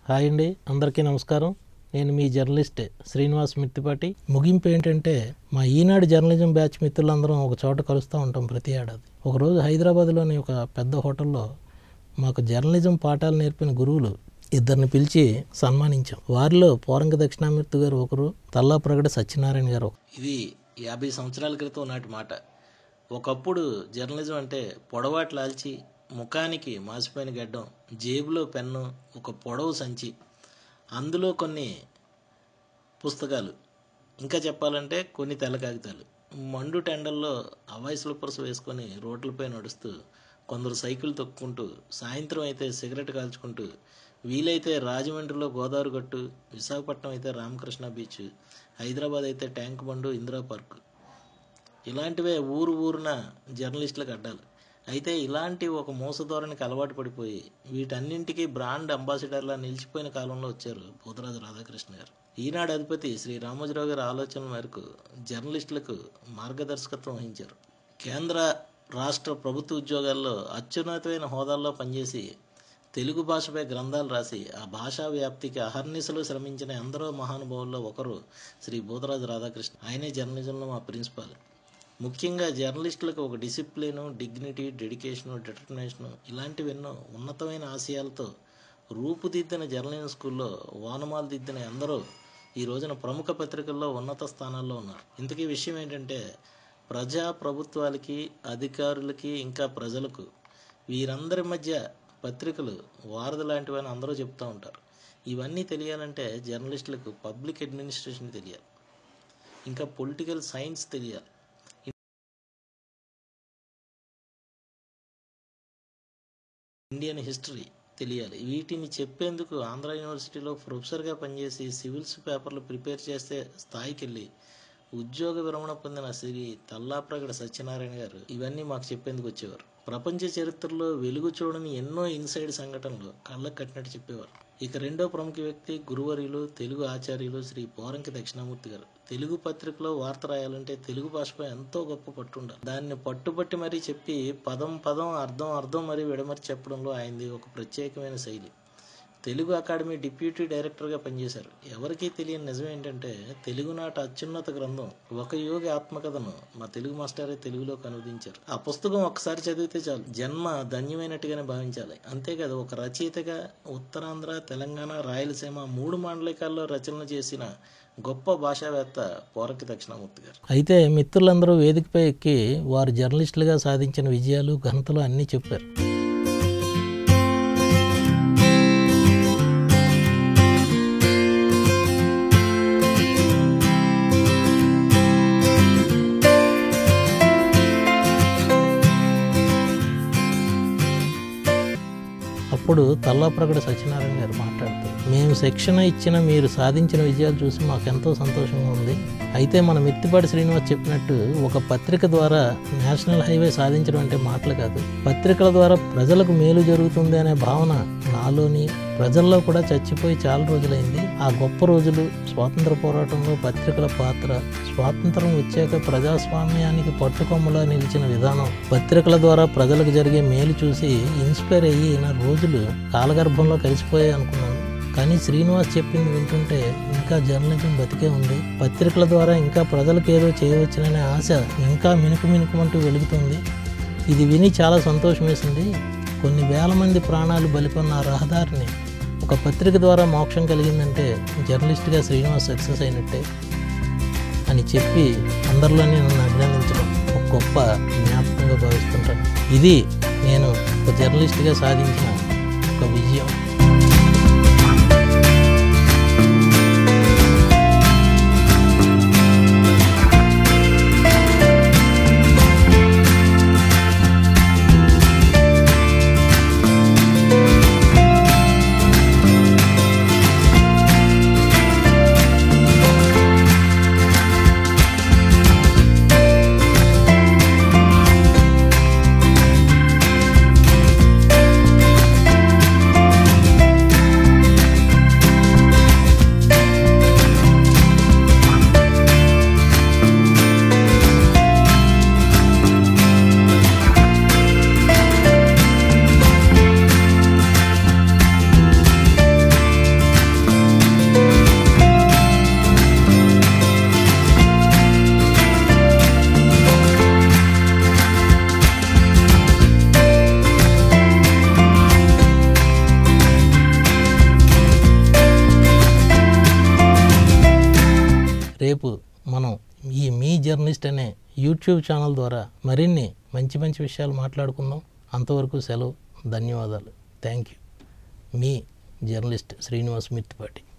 hi అండి అందరికీ నమస్కారం నేను మీ జర్నలిస్ట్ శ్రీనివాస్ మిత్తిపాటి ముగింపు ఏంటంటే మా ఈనాడు జర్నలిజం బ్యాచ్ మిత్రులందరం ఒక చోట కలుస్తూ ఉంటాం ప్రతి ఏడాది ఒకరోజు హైదరాబాద్లోని ఒక పెద్ద హోటల్లో మాకు జర్నలిజం పాఠాలు నేర్పిన గురువులు ఇద్దరిని పిలిచి సన్మానించాం వారిలో పోరంగ దక్షిణామూర్తి గారు ఒకరు తల్లా ప్రగడ సత్యనారాయణ గారు ఇది యాభై సంవత్సరాల క్రితం నాటి మాట ఒకప్పుడు జర్నలిజం అంటే పొడవాట్లాల్చి ముఖానికి మాసిపోయిన గడ్డం జేబులో పెన్ను ఒక పొడవు సంచి అందులో కొన్ని పుస్తకాలు ఇంకా చెప్పాలంటే కొన్ని తెల్ల కాగితాలు మండు టెండల్లో అవాయి స్లిప్పర్స్ వేసుకొని రోడ్లపై నడుస్తూ కొందరు సైకిల్ తొక్కుంటూ సాయంత్రం అయితే సిగరెట్ కాల్చుకుంటూ వీలైతే రాజమండ్రిలో గోదావరి గట్టు విశాఖపట్నం అయితే రామకృష్ణ బీచ్ హైదరాబాద్ అయితే ట్యాంక్ బండు ఇందిరా పార్క్ ఇలాంటివే ఊరు ఊరున జర్నలిస్టులకు అడ్డాలు అయితే ఇలాంటి ఒక మోసధోరణికి అలవాటు పడిపోయి వీటన్నింటికి బ్రాండ్ అంబాసిడర్లా నిలిచిపోయిన కాలంలో వచ్చారు పోతరాజు రాధాకృష్ణ గారు ఈనాడు అధిపతి శ్రీ రామోజీరావు గారి ఆలోచనల మేరకు జర్నలిస్టులకు మార్గదర్శకత్వం వహించారు కేంద్ర రాష్ట్ర ప్రభుత్వ ఉద్యోగాల్లో అత్యున్నతమైన హోదాల్లో పనిచేసి తెలుగు భాషపై గ్రంథాలు రాసి ఆ భాషా వ్యాప్తికి అహర్నిశలు శ్రమించిన ఎందరో మహానుభావుల్లో ఒకరు శ్రీ బోధరాజు రాధాకృష్ణ ఆయనే జర్నలిజంలో మా ప్రిన్సిపాల్ ముఖ్యంగా జర్నలిస్టులకు ఒక డిసిప్లిను డిగ్నిటీ డెడికేషను డిటర్మినేషను ఇలాంటివెన్నో ఉన్నతమైన ఆశయాలతో రూపుదిద్దిన జర్నలిజం స్కూల్లో వానమాలు దిద్దిన ఎందరో ఈ రోజున ప్రముఖ పత్రికల్లో ఉన్నత స్థానాల్లో ఉన్నారు ఇంతకీ విషయం ఏంటంటే ప్రజా ప్రభుత్వాలకి అధికారులకి ఇంకా ప్రజలకు వీరందరి మధ్య పత్రికలు వారధి లాంటివని అందరూ చెప్తూ ఉంటారు ఇవన్నీ తెలియాలంటే జర్నలిస్టులకు పబ్లిక్ అడ్మినిస్ట్రేషన్ తెలియాలి ఇంకా పొలిటికల్ సైన్స్ తెలియాలి ఇండియన్ హిస్టరీ తెలియాలి వీటిని చెప్పేందుకు ఆంధ్ర యూనివర్సిటీలో ప్రొఫెసర్గా పనిచేసి సివిల్స్ పేపర్లు ప్రిపేర్ చేస్తే స్థాయికి వెళ్ళి ఉద్యోగ విరమణ పొందిన శ్రీ తల్లాప్రగడ సత్యనారాయణ గారు ఇవన్నీ మాకు చెప్పేందుకు వచ్చేవారు ప్రపంచ చరిత్రలో వెలుగు చూడని ఎన్నో ఇన్సైడ్ సంఘటనలు కళ్ళకు కట్టినట్టు చెప్పేవారు ఇక రెండో ప్రముఖ వ్యక్తి గురువర్యులు తెలుగు ఆచార్యులు శ్రీ పోరంకి దక్షిణామూర్తి గారు తెలుగు పత్రికలో వార్త రాయాలంటే తెలుగు భాషపై ఎంతో గొప్ప పట్టు ఉండాలి దాన్ని పట్టుబట్టి మరీ చెప్పి పదం పదం అర్థం అర్థం మరీ విడమరి చెప్పడంలో ఆయనది ఒక ప్రత్యేకమైన శైలి తెలుగు అకాడమీ డిప్యూటీ డైరెక్టర్గా పనిచేశారు ఎవరికీ తెలియని నిజం ఏంటంటే తెలుగునాట అత్యున్నత గ్రంథం ఒక యోగి ఆత్మకథను మా తెలుగు మాస్టరే తెలుగులోకి అనువదించారు ఆ పుస్తకం ఒక్కసారి చదివితే చాలు జన్మ ధన్యమైనట్టుగానే భావించాలి అంతేకాదు ఒక రచయితగా ఉత్తరాంధ్ర తెలంగాణ రాయలసీమ మూడు మాండలికాల్లో రచనలు చేసిన గొప్ప భాషావేత్త పోరకి దక్షిణామూర్తి గారు అయితే మిత్రులందరూ వేదికపై ఎక్కి వారు జర్నలిస్టులుగా సాధించిన విజయాలు ఘనతలు అన్నీ చెప్పారు అప్పుడు తల్లాప్రగడ సత్యనారాయణ గారు మాట్లాడుతూ మేము శిక్షణ ఇచ్చిన మీరు సాధించిన విజయాలు చూసి మాకు ఎంతో సంతోషంగా ఉంది అయితే మన మిత్తిపాటి శ్రీనివాస్ చెప్పినట్టు ఒక పత్రిక ద్వారా నేషనల్ హైవే సాధించడం అంటే మాటలు కాదు పత్రికల ద్వారా ప్రజలకు మేలు జరుగుతుంది అనే భావన నాలోని ప్రజల్లో కూడా చచ్చిపోయి చాలా రోజులైంది ఆ గొప్ప రోజులు స్వాతంత్ర పోరాటంలో పత్రికల పాత్ర స్వాతంత్రం వచ్చాక ప్రజాస్వామ్యానికి పట్టుకొమ్మలా నిలిచిన విధానం పత్రికల ద్వారా ప్రజలకు జరిగే మేలు చూసి ఇన్స్పైర్ అయ్యి నా రోజులు కాలగర్భంలో కలిసిపోయాయి అనుకున్నాను కానీ శ్రీనివాస్ చెప్పింది వింటుంటే ఇంకా జర్నలిజం బతికే ఉంది పత్రికల ద్వారా ఇంకా ప్రజలకు ఏదో చేయవచ్చుననే ఆశ ఇంకా మినుకు మినుకుమంటూ వెలుగుతుంది ఇది విని చాలా సంతోషం వేసింది కొన్ని వేల మంది ప్రాణాలు బలికొన్న ఆ రహదారిని ఒక పత్రిక ద్వారా మోక్షం కలిగిందంటే జర్నలిస్ట్గా శ్రీనివాస్ సక్సెస్ అయినట్టే అని చెప్పి అందరిలోనే నన్ను అభినందించడం ఒక గొప్ప జ్ఞాపకంగా భావిస్తుంటాను ఇది నేను ఒక జర్నలిస్ట్గా సాధించిన ఒక విజయం మనం ఈ మీ జర్నలిస్ట్ అనే యూట్యూబ్ ఛానల్ ద్వారా మరిన్ని మంచి మంచి విషయాలు మాట్లాడుకుందాం అంతవరకు సెలవు ధన్యవాదాలు థ్యాంక్ యూ మీ జర్నలిస్ట్ శ్రీనివాస్ మిత్తిపాటి